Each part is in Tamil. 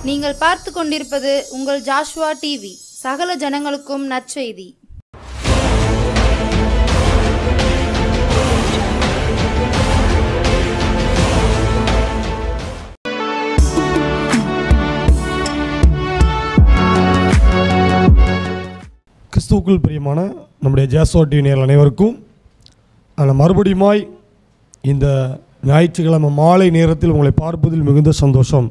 நீங்கள் பார்த்து கொண்டிருப்பது உங்கள் ஜாஷ்வா டிவி சகல ஜனங்களுக்கும் நற்செய்தி கிறிஸ்துவுக்குள் பிரியமான நம்முடைய ஜேசோ டிவினியர் அனைவருக்கும் நான் மறுபடியுமாய் இந்த ஞாயிற்றுக்கிழமை மாலை நேரத்தில் உங்களை பார்ப்பதில் மிகுந்த சந்தோஷம்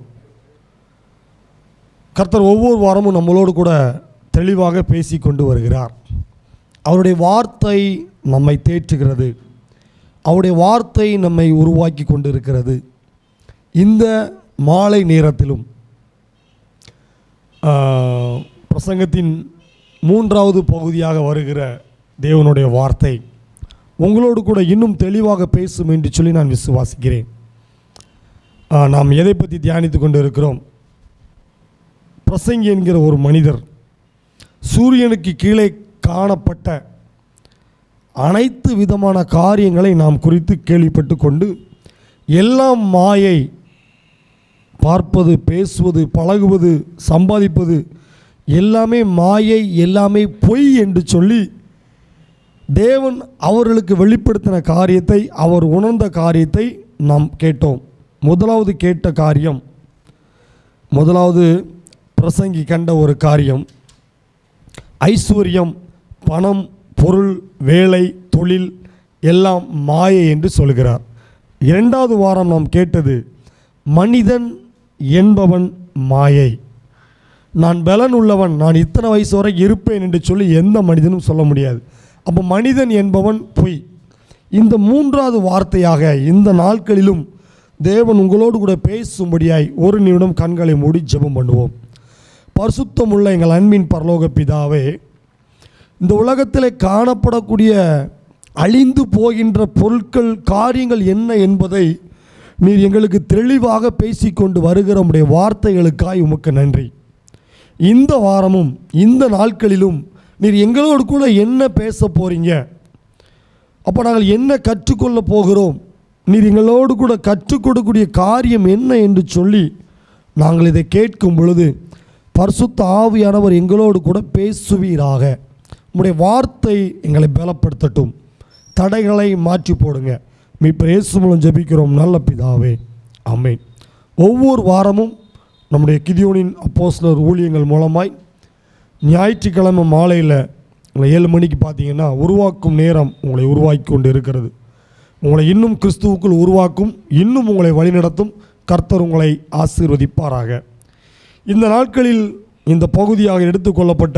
கர்த்தர் ஒவ்வொரு வாரமும் நம்மளோடு கூட தெளிவாக பேசி கொண்டு வருகிறார் அவருடைய வார்த்தை நம்மை தேற்றுகிறது அவருடைய வார்த்தை நம்மை உருவாக்கி கொண்டு இருக்கிறது இந்த மாலை நேரத்திலும் ஆஹ், பிரசங்கத்தின் மூன்றாவது பகுதியாக வருகிற தேவனுடைய வார்த்தை உங்களோடு கூட இன்னும் தெளிவாக பேசும் என்று சொல்லி நான் விசுவாசிக்கிறேன் ஆஹ், நாம் எதை பற்றி தியானித்து கொண்டு இருக்கிறோம் பிரசங்கி என்கிற ஒரு மனிதர் சூரியனுக்கு கீழே காணப்பட்ட அனைத்து விதமான காரியங்களை நாம் குறித்து கேள்விப்பட்டு கொண்டு எல்லாம் மாயை பார்ப்பது பேசுவது பழகுவது சம்பாதிப்பது எல்லாமே மாயை எல்லாமே பொய் என்று சொல்லி தேவன் அவர்களுக்கு வெளிப்படுத்தின காரியத்தை அவர் உணர்ந்த காரியத்தை நாம் கேட்டோம் முதலாவது கேட்ட காரியம் முதலாவது பிரசங்கி கண்ட ஒரு காரியம் ஐஸ்வர்யம் பணம் பொருள் வேலை தொழில் எல்லாம் மாயை என்று சொல்கிறார் இரண்டாவது வாரம் நாம் கேட்டது மனிதன் என்பவன் மாயை நான் பலன் உள்ளவன் நான் இத்தனை வயசு வரை இருப்பேன் என்று சொல்லி எந்த மனிதனும் சொல்ல முடியாது அப்போ மனிதன் என்பவன் பொய் இந்த மூன்றாவது வார்த்தையாக இந்த நாட்களிலும் தேவன் உங்களோடு கூட பேசும்படியாய் ஒரு நிமிடம் கண்களை மூடி ஜெபம் பண்ணுவோம் பரிசுத்தமுள்ள எங்கள் அன்பின் பரலோக பிதாவே இந்த உலகத்தில் காணப்படக்கூடிய அழிந்து போகின்ற பொருட்கள் காரியங்கள் என்ன என்பதை நீர் எங்களுக்கு தெளிவாக பேசிக்கொண்டு வருகிற உம்முடைய வார்த்தைகளுக்காய் உமக்கு நன்றி இந்த வாரமும் இந்த நாட்களிலும் நீர் எங்களோடு கூட என்ன பேச போகிறீங்க அப்போ நாங்கள் என்ன கற்றுக்கொள்ள போகிறோம் நீர் எங்களோடு கூட கற்றுக் கொடுக்கக்கூடிய காரியம் என்ன என்று சொல்லி நாங்கள் இதை கேட்கும் பொழுது பரிசுத்த ஆவியானவர் எங்களோடு கூட பேசுவீராக உம்முடைய வார்த்தை எங்களை பலப்படுத்தட்டும் தடைகளை மாற்றி போடுங்க மீட்பர் இயேசு மூலம் ஜெபிக்கிறோம் நல்ல பிதாவே ஆமென் ஒவ்வொரு வாரமும் நம்முடைய கிதியோனின் அப்போஸ்லர் ஊழியங்கள் மூலமாய் ஞாயிற்றுக்கிழமை மாலையில் உங்களை ஏழு மணிக்கு பார்த்தீங்கன்னா உருவாக்கும் நேரம் உங்களை உருவாக்கி கொண்டு இருக்கிறது உங்களை இன்னும் கிறிஸ்துவுக்குள் உருவாக்கும் இன்னும் உங்களை வழிநடத்தும் கர்த்தர் உங்களை ஆசீர்வதிப்பாராக இந்த நாட்களில் இந்த பகுதியாக எடுத்துக்கொள்ளப்பட்ட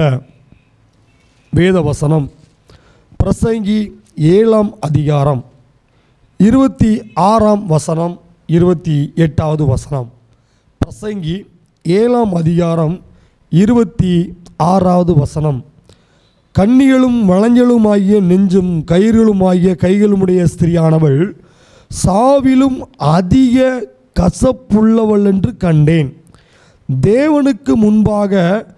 வேத வசனம் பிரசங்கி ஏழாம் அதிகாரம் இருபத்தி ஆறாம் வசனம் இருபத்தி எட்டாவது வசனம் பிரசங்கி ஏழாம் அதிகாரம் இருபத்தி ஆறாவது வசனம் கண்ணிகளும் வளஞ்சலுமாகிய நெஞ்சும் கயிறுகளுமாகிய கைகளுமுடைய ஸ்திரியானவள் சாவிலும் அதிக கசப்புள்ளவள் என்று கண்டேன் தேவனுக்கு முன்பாக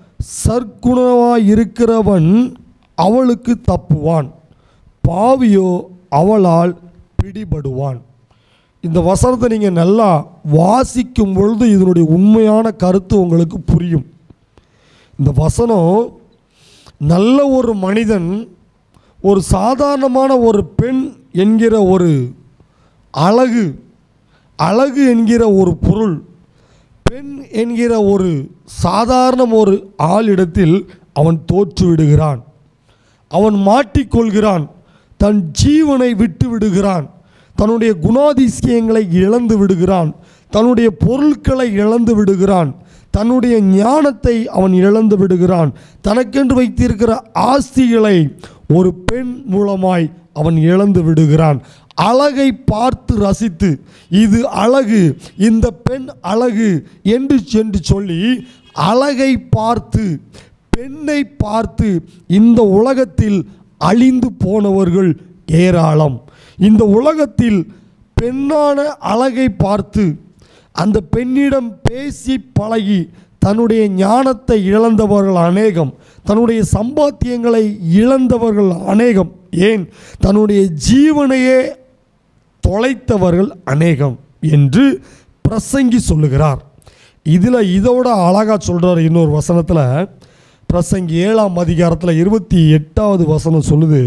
சற்குணமாயிருக்கிறவன் அவளுக்கு தப்புவான் பாவியோ அவளால் பிடிபடுவான் இந்த வசனத்தை நீங்கள் நல்லா வாசிக்கும் பொழுது இதனுடைய உண்மையான கருத்து உங்களுக்கு புரியும் இந்த வசனம் நல்ல ஒரு மனிதன் ஒரு சாதாரணமான ஒரு பெண் என்கிற ஒரு அழகு அழகு என்கிற ஒரு பொருள் பெண் என்கிற ஒரு சாதாரண ஒரு ஆளிடத்தில் அவன் தோற்று விடுகிறான் அவன் மாட்டிக்கொள்கிறான் தன் ஜீவனை விட்டு விடுகிறான் தன்னுடைய குணாதிசயங்களை இழந்து விடுகிறான் தன்னுடைய பொருட்களை இழந்து விடுகிறான் தன்னுடைய ஞானத்தை அவன் இழந்து விடுகிறான் தனக்கென்று வைத்திருக்கிற ஆஸ்திகளை ஒரு பெண் மூலமாய் அவன் இழந்து விடுகிறான் அழகை பார்த்து ரசித்து இது அழகு இந்த பெண் அழகு என்று என்று சொல்லி அழகை பார்த்து பெண்ணை பார்த்து இந்த உலகத்தில் அழிந்து போனவர்கள் ஏராளம் இந்த உலகத்தில் பெண்ணான அழகை பார்த்து அந்த பெண்ணிடம் பேசி பழகி தன்னுடைய ஞானத்தை இழந்தவர்கள் அநேகம் தன்னுடைய சம்பாத்தியங்களை இழந்தவர்கள் அநேகம் ஏன் தன்னுடைய ஜீவனையே தொலைத்தவர்கள் அநேகம் என்று பிரசங்கி சொல்லுகிறார் இதில் இதோட அழகாக சொல்கிறார் இன்னொரு வசனத்தில் பிரசங்கி ஏழாம் அதிகாரத்தில் இருபத்தி எட்டாவது வசனம் சொல்லுது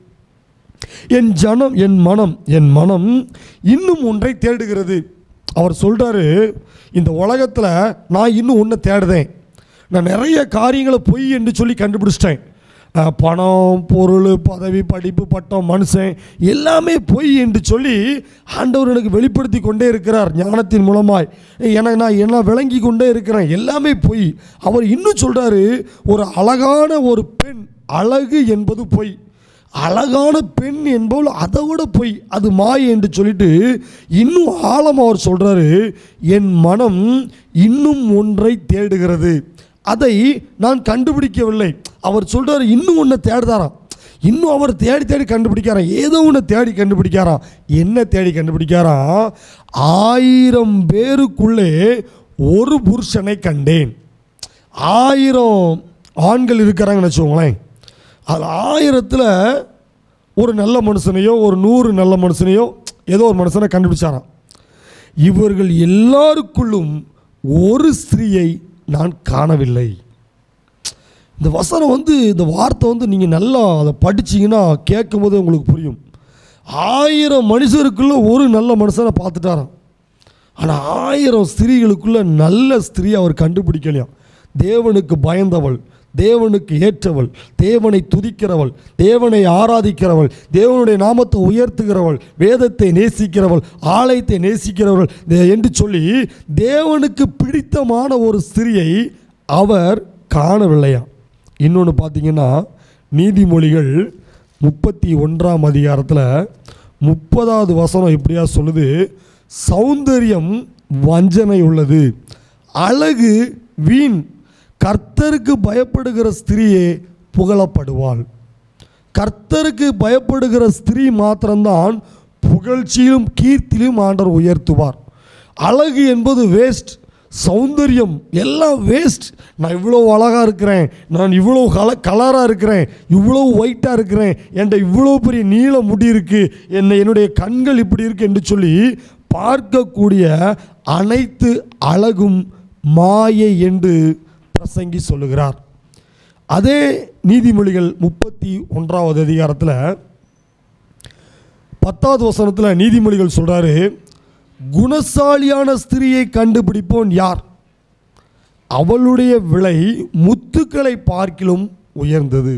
என் ஜனம் என் மனம் என் மனம் இன்னும் ஒன்றை தேடுகிறது அவர் சொல்கிறாரு இந்த உலகத்தில் நான் இன்னும் ஒன்றை தேடுதேன் நான் நிறைய காரியங்களை பொய் என்று சொல்லி கண்டுபிடிச்சிட்டேன் அஹ், பணம் பொருள் பதவி படிப்பு பட்டம் மனுஷன் எல்லாமே பொய் என்று சொல்லி ஆண்டவர் எனக்கு வெளிப்படுத்தி கொண்டே இருக்கிறார் ஞானத்தின் மூலமாய் எனக்கு நான் என்ன விளங்கி கொண்டே இருக்கிறேன் எல்லாமே பொய் அவர் இன்னும் சொல்கிறாரு ஒரு அழகான ஒரு பெண் அழகு என்பது பொய் அழகான பெண் என்பவள் அதை விட பொய் அது மாயை என்று சொல்லிட்டு இன்னும் ஆழம் அவர் சொல்கிறாரு என் மனம் இன்னும் ஒன்றை தேடுகிறது அதை நான் கண்டுபிடிக்கவில்லை அவர் சொல்கிறார் இன்னும் ஒன்றை தேடுதாராம் இன்னும் அவர் தேடி தேடி கண்டுபிடிக்காராம் ஏதோ ஒன்று தேடி கண்டுபிடிக்காராம் என்ன தேடி கண்டுபிடிக்காராம் ஆயிரம் பேருக்குள்ளே ஒரு புருஷனை கண்டேன் ஆயிரம் ஆண்கள் இருக்கிறாங்கன்னு வச்சுக்கோங்களேன் அது ஆயிரத்தில் ஒரு நல்ல மனுஷனையோ ஒரு நூறு நல்ல மனுஷனையோ ஏதோ ஒரு மனுஷனை கண்டுபிடிச்சாராம் இவர்கள் எல்லாருக்குள்ளும் ஒரு ஸ்திரீயை நான் காணவில்லை இந்த வசனம் வந்து இந்த வார்த்தை வந்து நீங்கள் நல்லா அதை படிச்சீங்கன்னா கேட்கும்போது உங்களுக்கு புரியும் ஆயிரம் மனுஷருக்குள்ள ஒரு நல்ல மனுஷனை பார்த்துட்டாராம் ஆனால் ஆயிரம் ஸ்திரீகளுக்குள்ள நல்ல ஸ்திரீ அவர் கண்டுபிடிக்கலையாம் தேவனுக்கு பயந்தவள் தேவனுக்கு ஏற்றவள் தேவனை துதிக்கிறவள் தேவனை ஆராதிக்கிறவள் தேவனுடைய நாமத்தை உயர்த்துகிறவள் வேதத்தை நேசிக்கிறவள் ஆலயத்தை நேசிக்கிறவள் தே- என்று சொல்லி தேவனுக்கு பிடித்தமான ஒரு ஸ்திரியை அவர் காணவில்லையாம் இன்னொன்று பார்த்தீங்கன்னா நீதிமொழிகள் முப்பத்தி ஒன்றாம் அதிகாரத்தில் முப்பதாவது வசனம் இப்படியா சொல்லுது சௌந்தரியம் வஞ்சனை உள்ளது அழகு வீண் கர்த்தருக்கு பயப்படுகிற ஸ்திரீயே புகழப்படுவாள் கர்த்தருக்கு பயப்படுகிற ஸ்திரீ மாத்திரம்தான் புகழ்ச்சியிலும் கீர்த்தியிலும் ஆண்டவர் உயர்த்துவார் அழகு என்பது வேஸ்ட் சௌந்தரியம் எல்லாம் வேஸ்ட் நான் இவ்வளோ அழகாக இருக்கிறேன் நான் இவ்வளோ கல கலராக இருக்கிறேன் இவ்வளோ ஒயிட்டாக இருக்கிறேன் என்கிட்ட இவ்வளோ பெரிய நீள முடி இருக்குது என்னை என்னுடைய கண்கள் இப்படி இருக்கு என்று சொல்லி பார்க்கக்கூடிய அனைத்து அழகும் மாயை என்று பிரசங்கி சொல்லுகிறார் அதே நீதிமொழிகள் முப்பத்தி ஒன்றாவது அதிகாரத்தில் பத்தாவது வசனத்தில் நீதிமொழிகள் சொல்கிறாரு குணசாலியான ஸ்திரியை கண்டுபிடிப்போன் யார் அவளுடைய விலை முத்துக்களை பார்க்கிலும் உயர்ந்தது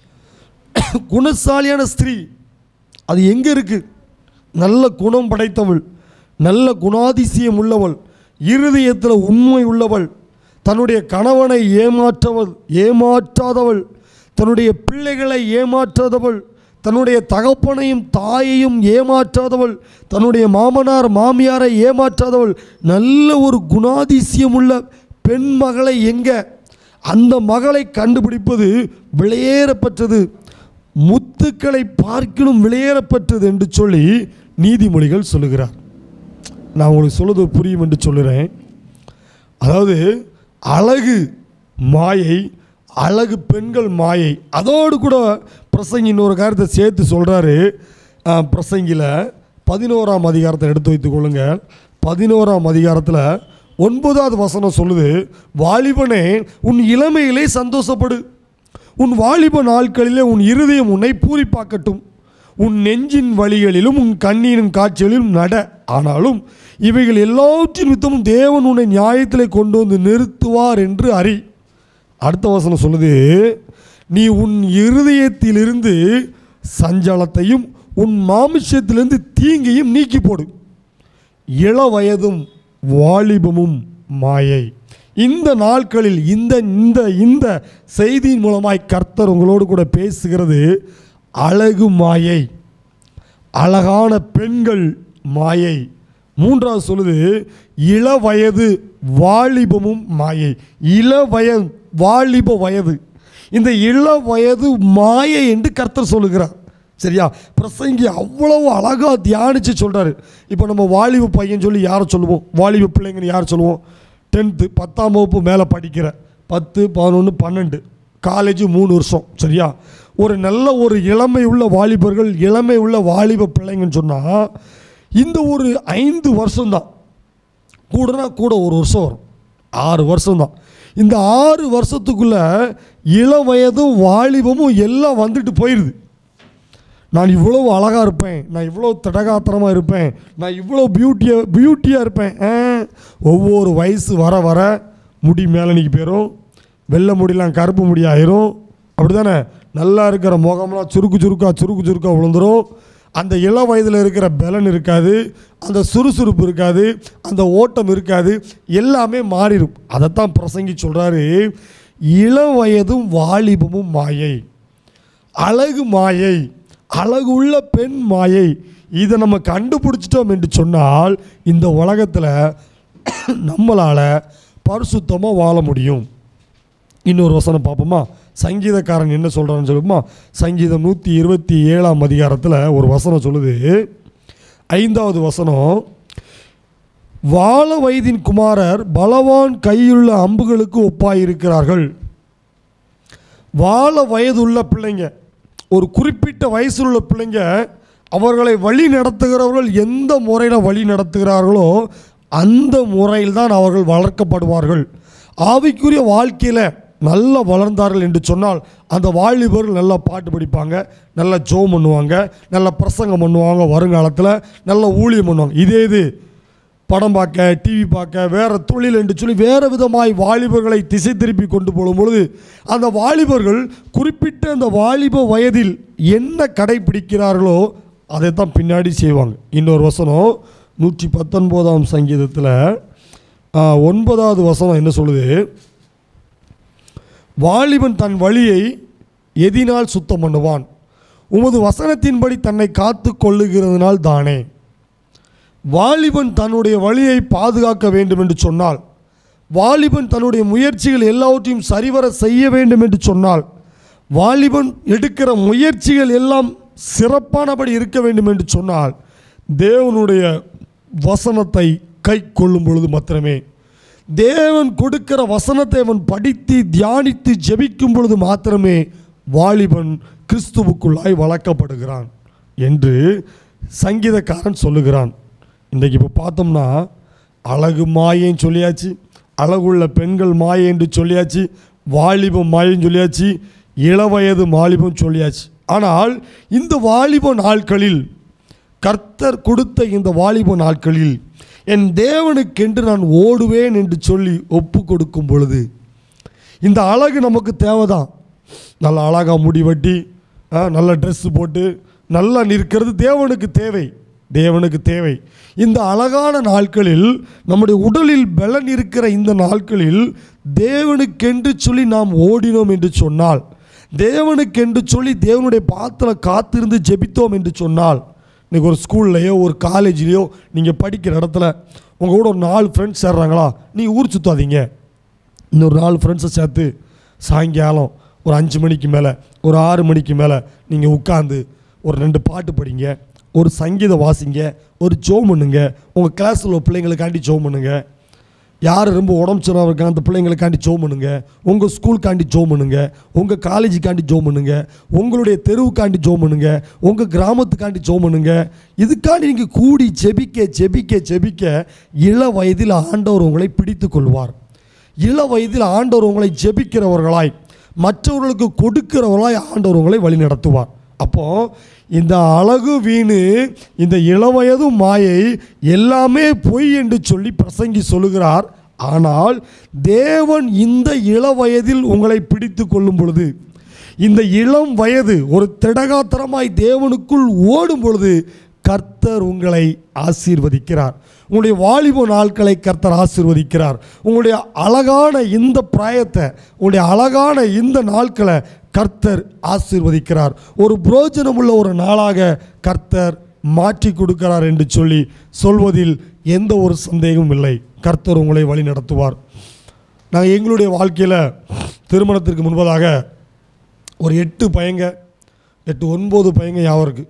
குணசாலியான ஸ்திரீ அது எங்கே இருக்கு நல்ல குணம் படைத்தவள் நல்ல குணாதிசயம் உள்ளவள் இருதயத்தில் உண்மை உள்ளவள் தன்னுடைய கணவனை ஏமாற்றவள் ஏமாற்றாதவள் தன்னுடைய பிள்ளைகளை ஏமாற்றாதவள் தன்னுடைய தகப்பனையும் தாயையும் ஏமாற்றாதவள் தன்னுடைய மாமனார் மாமியாரை ஏமாற்றாதவள் நல்ல ஒரு குணாதிசயம் உள்ள பெண் மகளை எங்க அந்த மகளை கண்டுபிடிப்பது விலையேறப்பட்டது முத்துக்களை பார்க்கிலும் விலையேறப்பட்டது என்று சொல்லி நீதிமொழிகள் சொல்லுகிறார் நான் உங்களுக்கு சொல்லுது புரியும் என்று சொல்லுறேன் அதாவது அழகு மாயை அழகு பெண்கள் மாயை அதோடு கூட பிரசங்கி இன்னொரு காரியத்தை சேர்த்து சொல்கிறாரு பிரசங்கியில் பதினோராம் அதிகாரத்தை எடுத்து வைத்துக் கொள்ளுங்க பதினோராம் அதிகாரத்தில் ஒன்பதாவது வசனம் சொல்லுது வாலிபனே உன் இளமையிலே சந்தோஷப்படு உன் வாலிப நாட்களிலே உன் இருதயம் உன்னை பூரிப்பாக்கட்டும் உன் நெஞ்சின் வழிகளிலும் உன் கண்ணீரின் காட்சிகளிலும் நட ஆனாலும் இவைகள் எல்லாவற்றின் நிமித்தமும் தேவன் உன்னை நியாயத்திலே கொண்டு வந்து நிறுத்துவார் என்று அறி அடுத்த வசனம் சொல்லுது நீ உன் இருதயத்திலிருந்து சஞ்சலத்தையும் உன் மாமிசத்திலிருந்து தீங்கையும் நீக்கி போடு இள வயதும் வாலிபமும் மாயை இந்த நாட்களில் இந்த இந்த இந்த செய்தியின் மூலமாய் கர்த்தர் உங்களோடு கூட பேசுகிறது அழகு மாயை அழகான பெண்கள் மாயை மூன்றாவது சொல்லுது இள வயது வாலிபமும் மாயை இள வயது வாலிப வயது இந்த இள வயது மாயை என்று கர்த்தர் சொல்லுகிறார் சரியா பிரசங்கி அவ்வளவு அழகாக தியானித்து சொல்கிறாரு இப்போ நம்ம வாலிப பையன் சொல்லி யாரை சொல்லுவோம் வாலிப பிள்ளைங்கன்னு யார் சொல்லுவோம் டென்த்து பத்தாம் வகுப்பு மேலே படிக்கிற பத்து பதினொன்று பன்னெண்டு காலேஜ் மூணு வருஷம் சரியா ஒரு நல்ல ஒரு இளமை உள்ள வாலிபர்கள் இளமை உள்ள வாலிப பிள்ளைங்கன்னு சொன்னால் இந்த ஒரு ஐந்து வருஷம்தான் கூடனா கூட ஒரு வருஷம் வரும் ஆறு வருஷம்தான் இந்த ஆறு வருஷத்துக்குள்ள இளம் வயதும் வாலிபமும் எல்லாம் வந்துட்டு போயிடுது நான் இவ்வளோ அழகாக இருப்பேன் நான் இவ்வளோ தடகாத்திரமாக இருப்பேன் நான் இவ்வளோ பியூட்டியாக பியூட்டியாக இருப்பேன் ஆ, ஒவ்வொரு வயசு வர வர முடி மேலனிக்கு போயிடும் வெள்ளை முடியெல்லாம் கருப்பு முடி ஆயிரும் அப்படி தானே நல்லா இருக்கிற முகம்லாம் சுருக்கு சுருக்கா சுருக்கு சுருக்கா விழுந்துரும் அந்த இள வயதில் இருக்கிற பலன் இருக்காது அந்த சுறுசுறுப்பு இருக்காது அந்த ஓட்டம் இருக்காது எல்லாமே மாறிடும் அதைத்தான் பிரசங்கி சொல்கிறாரு இளம் வயதும் வாலிபமும் மாயை அழகு மாயை அழகு உள்ள பெண் மாயை இதை நம்ம கண்டுபிடிச்சிட்டோம் என்று சொன்னால் இந்த உலகத்தில் நம்மளால் பரிசுத்தமாக வாழ முடியும் இன்னொரு வசனம் பார்ப்போமா சங்கீதக்காரன் என்ன சொல்கிறான்னு சொல்லுமா சங்கீதம் நூற்றி இருபத்தி ஏழாம் அதிகாரத்தில் ஒரு வசனம் சொல்லுது ஐந்தாவது வசனம் வாழ வயதின் குமாரர் பலவான் கையுள்ள அம்புகளுக்கு ஒப்பாயிருக்கிறார்கள் வாழ வயதுள்ள பிள்ளைங்க ஒரு குறிப்பிட்ட வயசில் உள்ள பிள்ளைங்க அவர்களை வழி நடத்துகிறவர்கள் எந்த முறையில் வழி நடத்துகிறார்களோ அந்த முறையில் தான் அவர்கள் வளர்க்கப்படுவார்கள் ஆவிக்குரிய வாழ்க்கையில் நல்லா வளர்ந்தார்கள் என்று சொன்னால் அந்த வாலிபர்கள் நல்லா பாட்டு படிப்பாங்க நல்லா ஜோம் பண்ணுவாங்க நல்லா பிரசங்கம் பண்ணுவாங்க வருங்காலத்தில் நல்லா ஊழியம் பண்ணுவாங்க இதே இது படம் பார்க்க டிவி பார்க்க வேறு தொழில் என்று சொல்லி வேறு விதமாய் வாலிபர்களை திசை திருப்பி கொண்டு போகும் பொழுது அந்த வாலிபர்கள் குறிப்பிட்ட அந்த வாலிப வயதில் என்ன கடைபிடிக்கிறார்களோ அதை தான் பின்னாடி செய்வாங்க இன்னொரு வசனம் நூற்றி பத்தொன்பதாம் சங்கீதத்தில் ஆ, ஒன்பதாவது வசனம் என்ன சொல்லுது வாலிபன் தன் வழியை எதினால் சுத்தம் பண்ணுவான் உமது வசனத்தின்படி தன்னை காத்து கொள்ளுகிறதுனால் தானே வாலிபன் தன்னுடைய வழியை பாதுகாக்க வேண்டும் என்று சொன்னால் வாலிபன் தன்னுடைய முயற்சிகள் எல்லாவற்றையும் சரிவர செய்ய வேண்டும் என்று சொன்னால் வாலிபன் எடுக்கிற முயற்சிகள் எல்லாம் சிறப்பானபடி இருக்க வேண்டும் என்று சொன்னால் தேவனுடைய வசனத்தை கை கொள்ளும் பொழுது மாத்திரமே தேவன் கொடுக்கிற வசனத்தை அவன் படித்து தியானித்து ஜெபிக்கும் பொழுது மாத்திரமே வாலிபன் கிறிஸ்துவுக்குள்ளாய் வளர்க்கப்படுகிறான் என்று சங்கீதக்காரன் சொல்லுகிறான் இன்றைக்கு இப்போ பார்த்தோம்னா அழகு மாயைன்னு சொல்லியாச்சு அழகுள்ள பெண்கள் மாயை என்று சொல்லியாச்சு வாலிபம் மாயைன்னு சொல்லியாச்சு இளவயது வாலிபம் சொல்லியாச்சு ஆனால் இந்த வாலிப நாட்களில் கர்த்தர் கொடுத்த இந்த வாலிப நாட்களில் என் தேவனுக்கென்று நான் ஓடுவேன் என்று சொல்லி ஒப்பு கொடுக்கும் பொழுது இந்த அழகு நமக்கு தேவைதான் நல்ல அழகாக முடி வெட்டி ஆ, நல்ல ட்ரெஸ்ஸு போட்டு நல்லா நிற்கிறது தேவனுக்கு தேவை தேவனுக்கு தேவை இந்த அழகான நாட்களில் நம்முடைய உடலில் பலன் இருக்கிற இந்த நாட்களில் தேவனுக்கென்று சொல்லி நாம் ஓடினோம் என்று சொன்னால் தேவனுக்கென்று சொல்லி தேவனுடைய பாத்திரம் காத்திருந்து ஜெபித்தோம் என்று சொன்னால் இன்னைக்கு ஒரு ஸ்கூல்லையோ ஒரு காலேஜ்லேயோ நீங்கள் படிக்கிற இடத்துல உங்கள் கூட ஒரு நாலு ஃப்ரெண்ட்ஸ் சேர்றாங்களா நீங்கள் ஊர் சுற்றாதீங்க இன்னொரு நாலு ஃப்ரெண்ட்ஸை சேர்த்து சாயங்காலம் ஒரு அஞ்சு மணிக்கு மேலே ஒரு ஆறு மணிக்கு மேலே நீங்கள் உட்காந்து ஒரு ரெண்டு பாட்டு படிங்க ஒரு சங்கீதம் வாசிங்க ஒரு ஜோம் பண்ணுங்க உங்கள் கிளாஸில் உள்ள பிள்ளைங்களுக்காண்டி ஜோம் பண்ணுங்க யார் ரொம்ப உடம்பு சரியாக இருக்காங்க அந்த பிள்ளைங்களுக்காண்டி ஜோம் பண்ணுங்க உங்கள் ஸ்கூலுக்காண்டி ஜோம் பண்ணுங்க உங்கள் காலேஜுக்காண்டி ஜோம் பண்ணுங்க உங்களுடைய தெருவுக்காண்டி ஜோம் பண்ணுங்க உங்கள் கிராமத்துக்காண்டி ஜோம் பண்ணுங்க இதுக்காண்டி நீங்கள் கூடி ஜெபிக்க ஜெபிக்க ஜெபிக்க இள வயதில் ஆண்டவர் உங்களை பிடித்து கொள்வார் இள வயதில் ஆண்டவர் உங்களை ஜெபிக்கிறவர்களாய் மற்றவர்களுக்கு கொடுக்கிறவர்களாய் ஆண்டவர் உங்களை வழி நடத்துவார் அப்போ இந்த அழகு வீணு இந்த இளவயதும் மாயை எல்லாமே பொய் என்று சொல்லி பிரசங்கி சொல்லுகிறார் ஆனால் தேவன் இந்த இளவயதில் உங்களை பிடித்து கொள்ளும் பொழுது இந்த இளம் வயது ஒரு திடகாத்திரமாய் தேவனுக்குள் ஓடும் பொழுது கர்த்தர் உங்களை ஆசீர்வதிக்கிறார் உங்களுடைய வாலிப நாட்களை கர்த்தர் ஆசீர்வதிக்கிறார் உங்களுடைய அழகான இந்த பிராயத்தை உங்களுடைய அழகான இந்த நாட்களை கர்த்தர் ஆசீர்வதிக்கிறார் ஒரு புரோஜனமுள்ள ஒரு நாளாக கர்த்தர் மாற்றி கொடுக்கிறார் என்று சொல்லி சொல்வதில் எந்த ஒரு சந்தேகமும் இல்லை கர்த்தர் உங்களை வழி நடத்துவார் நாங்கள் எங்களுடைய வாழ்க்கையில் திருமணத்திற்கு முன்பதாக ஒரு எட்டு பையங்க எட்டு ஒன்பது பையங்க யாவும் இருக்குது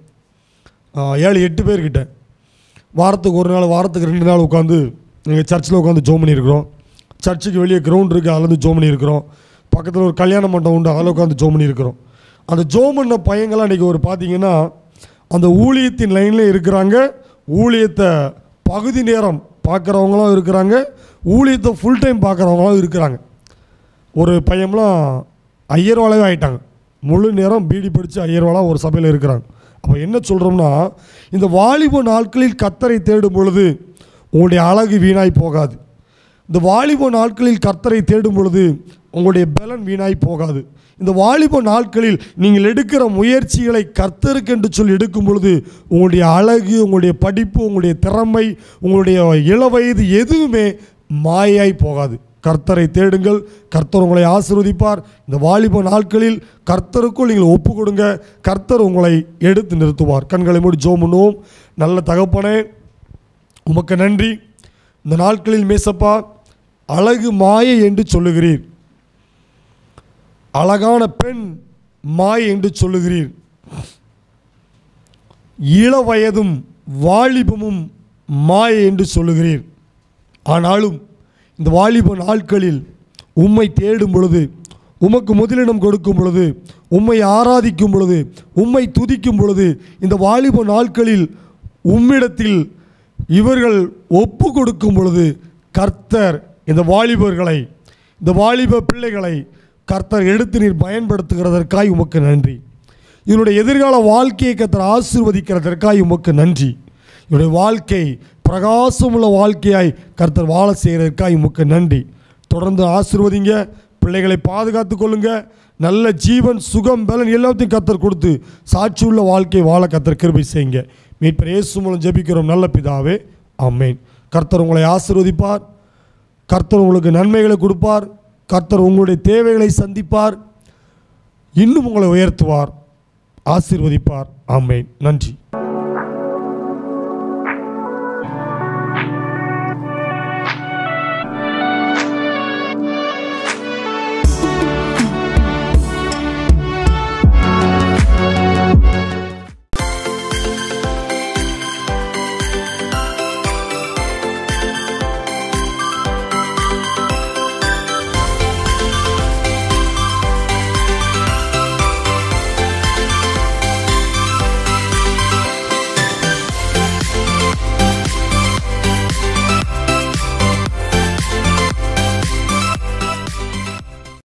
ஏழு எட்டு பேர்கிட்ட வாரத்துக்கு ஒரு நாள் வாரத்துக்கு ரெண்டு நாள் உட்காந்து எங்கள் சர்ச்சில் உட்காந்து ஜோம் பண்ணியிருக்கிறோம் சர்ச்சுக்கு வெளியே கிரவுண்ட் இருக்குது அதில் வந்து ஜோம் பண்ணியிருக்கிறோம் பக்கத்தில் ஒரு கல்யாண மண்டபம் உண்டு அதில் உட்காந்து ஜோம் பண்ணியிருக்கிறோம் அந்த ஜோம் பண்ண பையங்கள்லாம் இன்றைக்கி ஒரு பார்த்தீங்கன்னா அந்த ஊழியத்தின் லைனில் இருக்கிறாங்க ஊழியத்தை பகுதி நேரம் பார்க்குறவங்களும் இருக்கிறாங்க ஊழியத்தை ஃபுல் டைம் பார்க்குறவங்களும் இருக்கிறாங்க ஒரு பையன்லாம் ஐயர்வாளாவே ஆயிட்டாங்க முழு நேரம் பீடி படித்து ஐயர்வாளாக ஒரு சபையில் இருக்கிறாங்க அப்போ என்ன சொல்கிறோம்னா இந்த வாலிப நாட்களில் கத்தரை தேடும் பொழுது உங்களுடைய அழகு வீணாய் போகாது இந்த வாலிப நாட்களில் கர்த்தரை தேடும் பொழுது உங்களுடைய பலன் வீணாய் போகாது இந்த வாலிப நாட்களில் நீங்கள் எடுக்கிற முயற்சிகளை கர்த்தருக்கு என்று சொல்லி எடுக்கும் பொழுது உங்களுடைய அழகு உங்களுடைய படிப்பு உங்களுடைய திறமை உங்களுடைய இளவயது எதுவுமே மாயாய் போகாது கர்த்தரை தேடுங்கள் கர்த்தர் உங்களை ஆசீர்வதிப்பார் இந்த வாலிப நாட்களில் கர்த்தருக்குள் நீங்கள் ஒப்பு கொடுங்க கர்த்தர் உங்களை எடுத்து நிறுத்துவார் கண்களை மூடி ஜோம் பண்ணுவோம் நல்ல தகப்பனே உமக்கு நன்றி இந்த நாட்களில் மேசப்பா அழகு மாயை என்று சொல்லுகிறீர் அழகான பெண் மாயை என்று சொல்லுகிறீர் இளவயதும் வாலிபமும் மாயை என்று சொல்லுகிறீர் ஆனாலும் இந்த வாலிப நாட்களில் உம்மை தேடும் பொழுது உமக்கு முதலிடம் கொடுக்கும் பொழுது உம்மை ஆராதிக்கும் பொழுது உம்மை துதிக்கும் பொழுது இந்த வாலிப நாட்களில் உம்மிடத்தில் இவர்கள் ஒப்பு கொடுக்கும் பொழுது கர்த்தர் இந்த வாலிபர்களை இந்த வாலிப பிள்ளைகளை கர்த்தர் எடுத்து நீர் பயன்படுத்துகிறதற்காய் உமக்கு நன்றி இவனுடைய எதிர்கால வாழ்க்கையை கர்த்தர் ஆசீர்வதிக்கிறதற்காய் உமக்கு நன்றி இவனுடைய வாழ்க்கை பிரகாசமுள்ள வாழ்க்கையாய் கர்த்தர் வாழ செய்கிறதற்காய் உமக்கு நன்றி தொடர்ந்து ஆசீர்வதிங்க பிள்ளைகளை பாதுகாத்து கொள்ளுங்க நல்ல ஜீவன் சுகம் பலன் எல்லாத்தையும் கர்த்தர் கொடுத்து சாட்சியுள்ள வாழ்க்கை வாழ கர்த்தர் கிருபை செய்யுங்க மீட்பர் இயேசு மூலம் ஜெபிக்கிறோம் நல்ல பிதாவே ஆமென் கர்த்தர் உங்களை ஆசீர்வதிப்பார் கர்த்தர் உங்களுக்கு நன்மைகளை கொடுப்பார் கர்த்தர் உங்களுடைய தேவைகளை சந்திப்பார் இன்னும் உங்களை உயர்த்துவார் ஆசீர்வதிப்பார் ஆமென் நன்றி